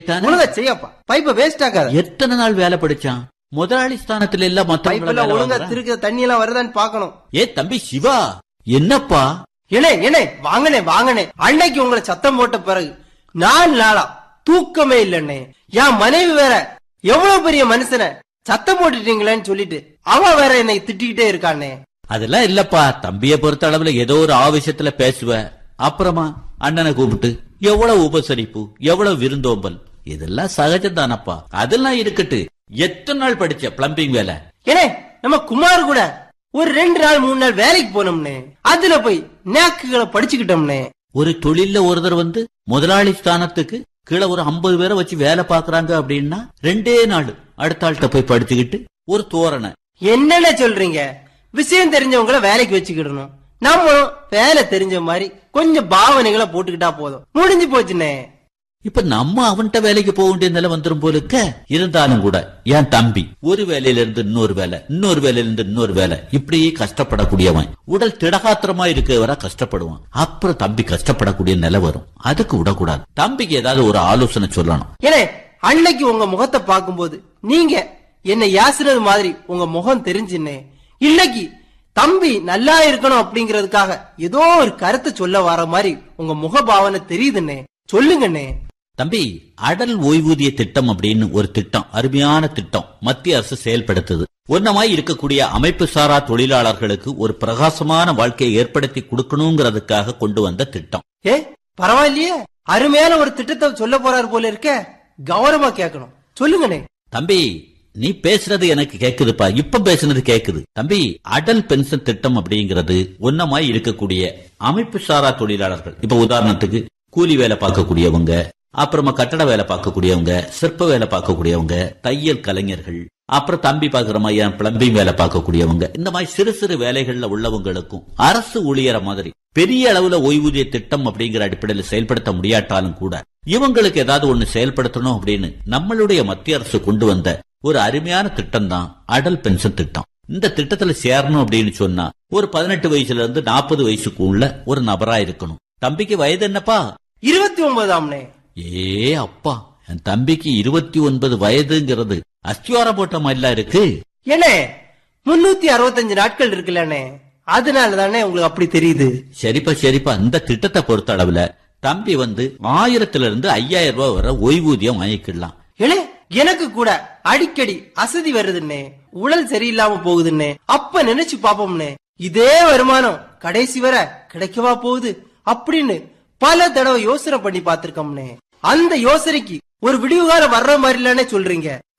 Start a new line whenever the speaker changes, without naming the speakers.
தானே?
ஒழுங்கா செய்யப்பா பைப்ப வேஸ்ட் ஆக்காத
எத்தனை நாள் வேலை படிச்சான் முதலாளி ஸ்தானத்துல எல்லாம்
பைப்
மத்தவங்கள
எல்லாம்
வேலை
ஒழுங்கா
வாங்குறான்.
திருக்க தண்ணி எல்லாம் வருதான்னு பாக்கணும்
ஏ தம்பி சிவா என்னப்பா
ஏனே ஏனே வாங்கனே வாங்கனே அன்னைக்கு உங்களை சத்தம் போட்ட பிறகு நாலு நாளா தூக்கமே இல்லண்ணே என் மனைவி வேற எவ்வளவு பெரிய மனுஷனை சத்தம் போட்டுட்டீங்களேன்னு சொல்லிட்டு அவ வேற என்னை திட்டிக்கிட்டே இருக்கானே
அதெல்லாம் இல்லப்பா தம்பிய பொறுத்த அளவுல ஏதோ ஒரு ஆவேசத்துல பேசுவ அப்புறமா அண்ணனை கூப்பிட்டு எவ்வளவு உபசரிப்பு எவ்வளவு விருந்தோம்பல் இதெல்லாம் சகஜம் தானப்பா அதெல்லாம் இருக்கட்டு எத்தனை நாள் படிச்ச பிளம்பிங் வேலை
ஏனே நம்ம குமார் கூட ஒரு ரெண்டு நாள் மூணு நாள் வேலைக்கு போனோம்னே அதுல போய் நேக்குகளை படிச்சுக்கிட்டோம்னே
ஒரு தொழில்ல ஒருத்தர் வந்து முதலாளி ஸ்தானத்துக்கு கீழே ஒரு ஐம்பது பேரை வச்சு வேலை பாக்குறாங்க அப்படின்னா ரெண்டே நாள் அடுத்த ஆள்கிட்ட போய் படிச்சுக்கிட்டு ஒரு தோரணை
என்னென்ன சொல்றீங்க விஷயம் தெரிஞ்சவங்கள வேலைக்கு வச்சுக்கிடணும் நம்மளும் வேலை தெரிஞ்ச மாதிரி கொஞ்சம் பாவனைகளை போட்டுக்கிட்டா போதும் முடிஞ்சு போச்சுனே
இப்ப நம்ம அவன்கிட்ட வேலைக்கு போக வேண்டிய நிலை வந்துரும் போல இருக்க இருந்தாலும் கூட என் தம்பி ஒரு வேலையில இருந்து இன்னொரு வேலை இன்னொரு வேலையில இருந்து இன்னொரு வேலை இப்படியே கஷ்டப்படக்கூடியவன் உடல் திடகாத்திரமா இருக்க வர கஷ்டப்படுவான் அப்புறம் தம்பி கஷ்டப்படக்கூடிய நிலை வரும் அதுக்கு விடக்கூடாது தம்பிக்கு ஏதாவது ஒரு ஆலோசனை சொல்லணும்
ஏனே அன்னைக்கு உங்க முகத்தை பார்க்கும்போது நீங்க என்ன யாசினது மாதிரி உங்க முகம் தெரிஞ்சுனே இன்னைக்கு தம்பி நல்லா இருக்கணும் அப்படிங்கறதுக்காக ஏதோ ஒரு கருத்தை சொல்ல வர மாதிரி உங்க முக பாவனை தெரியுதுன்னே சொல்லுங்கண்ணே
தம்பி அடல் ஓய்வூதிய திட்டம் அப்படின்னு ஒரு திட்டம் அருமையான திட்டம் மத்திய அரசு செயல்படுத்துது ஒன்னமாய் இருக்கக்கூடிய அமைப்பு சாரா தொழிலாளர்களுக்கு ஒரு பிரகாசமான வாழ்க்கையை ஏற்படுத்தி கொடுக்கணுங்கிறதுக்காக கொண்டு வந்த திட்டம்
ஏ பரவாயில்லையே அருமையான ஒரு திட்டத்தை சொல்ல போறாரு போல இருக்க கௌரவமா கேட்கணும் சொல்லுங்கண்ணே
தம்பி நீ பேசுறது எனக்கு கேக்குதுப்பா இப்ப பேசுனது கேக்குது தம்பி அடல் பென்ஷன் திட்டம் அப்படிங்கிறது ஒன்னமாய் இருக்கக்கூடிய அமைப்பு சாரா தொழிலாளர்கள் இப்ப உதாரணத்துக்கு கூலி வேலை பார்க்கக்கூடியவங்க அப்புறமா கட்டட வேலை பார்க்கக்கூடியவங்க சிற்ப வேலை பார்க்கக்கூடியவங்க தையல் கலைஞர்கள் அப்புறம் தம்பி பாக்குற மாதிரி பிளம்பிங் வேலை பார்க்கக்கூடியவங்க இந்த மாதிரி சிறு சிறு வேலைகள்ல உள்ளவங்களுக்கும் அரசு ஊழியர மாதிரி பெரிய அளவுல ஓய்வூதிய திட்டம் அப்படிங்கிற அடிப்படையில் செயல்படுத்த முடியாட்டாலும் கூட இவங்களுக்கு ஏதாவது ஒண்ணு செயல்படுத்தணும் அப்படின்னு நம்மளுடைய மத்திய அரசு கொண்டு வந்த ஒரு அருமையான திட்டம் தான் அடல் பென்ஷன் திட்டம் இந்த திட்டத்துல சேரணும் அப்படின்னு சொன்னா ஒரு பதினெட்டு வயசுல இருந்து நாற்பது வயசுக்கு உள்ள ஒரு நபரா இருக்கணும் தம்பிக்கு வயது என்னப்பா
இருபத்தி ஒன்பதாம்னே
ஏ அப்பா என் தம்பிக்கு இருபத்தி ஒன்பது வயதுங்கிறது அஸ்திவாரம் போட்ட மாதிரிலாம் இருக்கு
ஏனே முன்னூத்தி அறுபத்தஞ்சு நாட்கள் இருக்குல்லண்ணே அதனால தானே உங்களுக்கு அப்படி தெரியுது
சரிப்பா சரிப்பா இந்த திட்டத்தை பொறுத்த அளவுல தம்பி வந்து ஆயிரத்துல இருந்து ஐயாயிரம் ரூபாய் வரை ஓய்வூதியம் வாங்கிக்கலாம்
ஏனே எனக்கு கூட அடிக்கடி அசதி வருதுன்னே உடல் சரியில்லாம போகுதுன்னே அப்ப நினைச்சு பாப்போம்னே இதே வருமானம் கடைசி வர கிடைக்கவா போகுது அப்படின்னு பல தடவை யோசனை பண்ணி பார்த்திருக்கோம்னே அந்த யோசனைக்கு ஒரு விடிவு காலம் வர்ற மாதிரி இல்லனே சொல்றீங்க